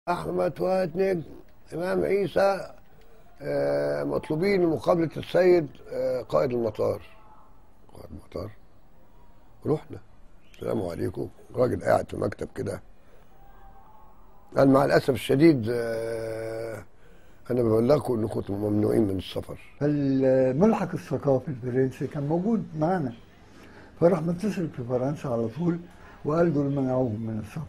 أحمد فؤاد نجم إمام عيسى آه، مطلوبين لمقابلة السيد آه، قائد المطار قائد المطار رحنا السلام عليكم راجل قاعد في مكتب كده قال مع الأسف الشديد آه، أنا ببلغكم إنكم ممنوعين من السفر فالملحق الثقافي الفرنسي كان موجود معنا فراح متصل في فرنسا على طول وقال دول منعوهم من السفر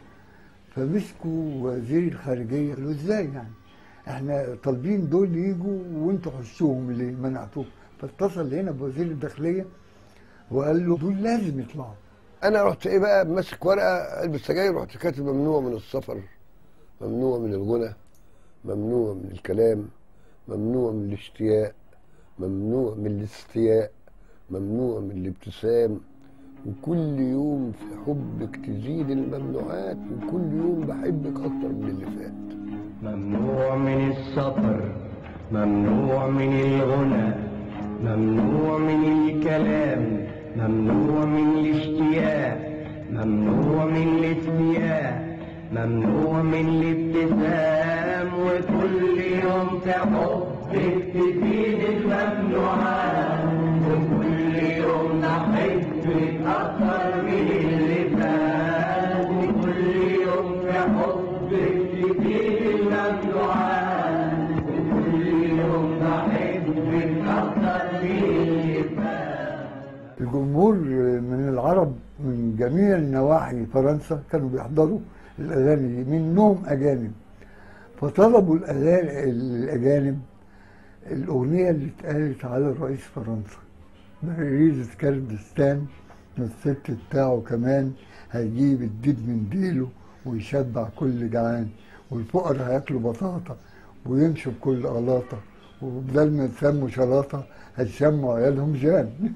فمسكوا وزير الخارجيه قالوا ازاي يعني احنا طالبين دول يجوا وانتوا حشوهم ليه منعتوهم فاتصل هنا بوزير الداخليه وقال له دول لازم يطلعوا أنا رحت إيه بقى ماسك ورقة علبة سجاير رحت كاتب ممنوع من السفر ممنوع من الغنى ممنوع من الكلام ممنوع من الاشتياق ممنوع من الاستياء ممنوع من الابتسام وكل يوم في حبك تزيد الممنوعات وكل يوم بحبك أكتر من اللي فات ممنوع من السفر ممنوع من الغنى ممنوع من الكلام ممنوع من الاشتياق ممنوع من الاستياء ممنوع من الابتسام وكل يوم في حبك تزيد الممنوعات وكل يوم نحبك أكتر من اللي فات وكل يوم في حبك تزيد الممنوعات وكل يوم نحبك أكتر من اللي فات الجمهور من العرب من جميع نواحي فرنسا كانوا بيحضروا الاغاني دي منهم اجانب فطلبوا الأغاني- الاجانب الاغنيه اللي اتقالت على رئيس فرنسا باريس كردستان الست بتاعه كمان هيجيب الديب من ديله ويشبع كل جعان والفقراء هياكلوا بطاطا ويمشوا بكل قلاطه وبدل ما يسموا شلاطه هيسموا عيالهم جان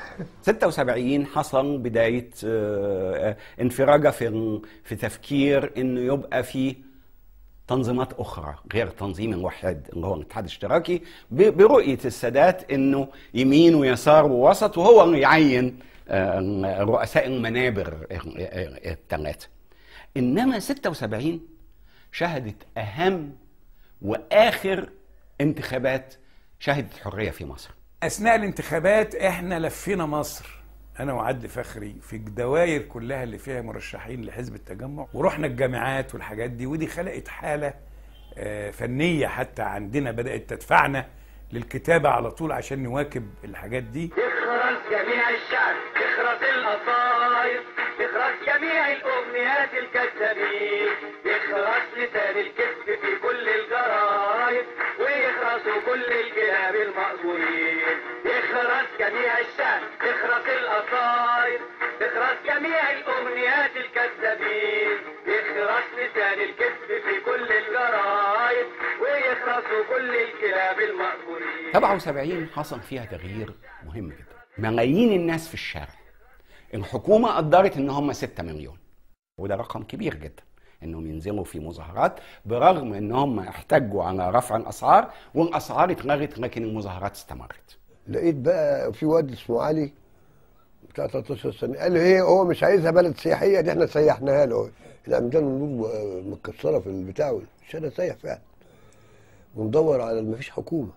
76 حصل بداية آه، آه، انفراجة في في تفكير انه يبقى في تنظيمات اخرى غير تنظيم الوحيد اللي هو الاتحاد الاشتراكي ب- برؤية السادات انه يمين ويسار ووسط وهو اللي يعين آه، رؤساء المنابر الثلاثة انما 76 شهدت اهم واخر انتخابات شهدت حرية في مصر اثناء الانتخابات احنا لفينا مصر انا وعدلي فخري في الدوائر كلها اللي فيها مرشحين لحزب التجمع ورحنا الجامعات والحاجات دي ودي خلقت حاله آه، فنيه حتى عندنا بدات تدفعنا للكتابه على طول عشان نواكب الحاجات دي يخرس جميع الشعب يخرس القصايد يخرس جميع الأغنيات الكذابين يخرس لسان الكذب في كل الجرايد ويخرسوا كل الكلاب المأجورين يخرس جميع الشعب يخرس القصايد يخرس جميع الأغنيات الكذابين يخرس لسان الكذب في كل الجرايد ويخرسوا كل الكلاب المأجورين 77 حصل فيها تغيير مهم جدا ملايين الناس في الشارع الحكومة قدرت ان هم 6 مليون وده رقم كبير جدا انهم ينزلوا في مظاهرات برغم ان هم احتجوا على رفع الاسعار والاسعار اتلغت لكن المظاهرات استمرت لقيت بقى في واد اسمه علي بتاع 13 سنه قال لي ايه هو مش عايزها بلد سياحيه دي احنا سيحناها له العمدان النور متكسره في البتاع مش انا سايح فعلا وندور على ما فيش حكومه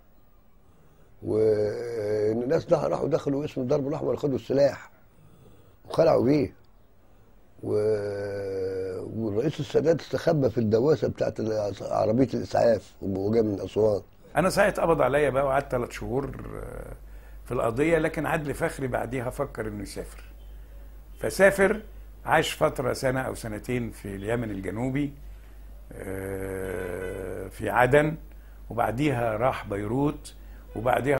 والناس ده راحوا دخلوا اسم الضرب الاحمر خدوا السلاح وخلعوا بيه و... والرئيس السادات استخبى في الدواسه بتاعت عربيه الاسعاف وهو جاي من اسوان انا ساعه قبض عليا بقى وقعدت ثلاث شهور آه، في القضيه لكن عدلي فخري بعديها فكر انه يسافر فسافر عاش فتره سنه او سنتين في اليمن الجنوبي آه، في عدن وبعديها راح بيروت وبعديها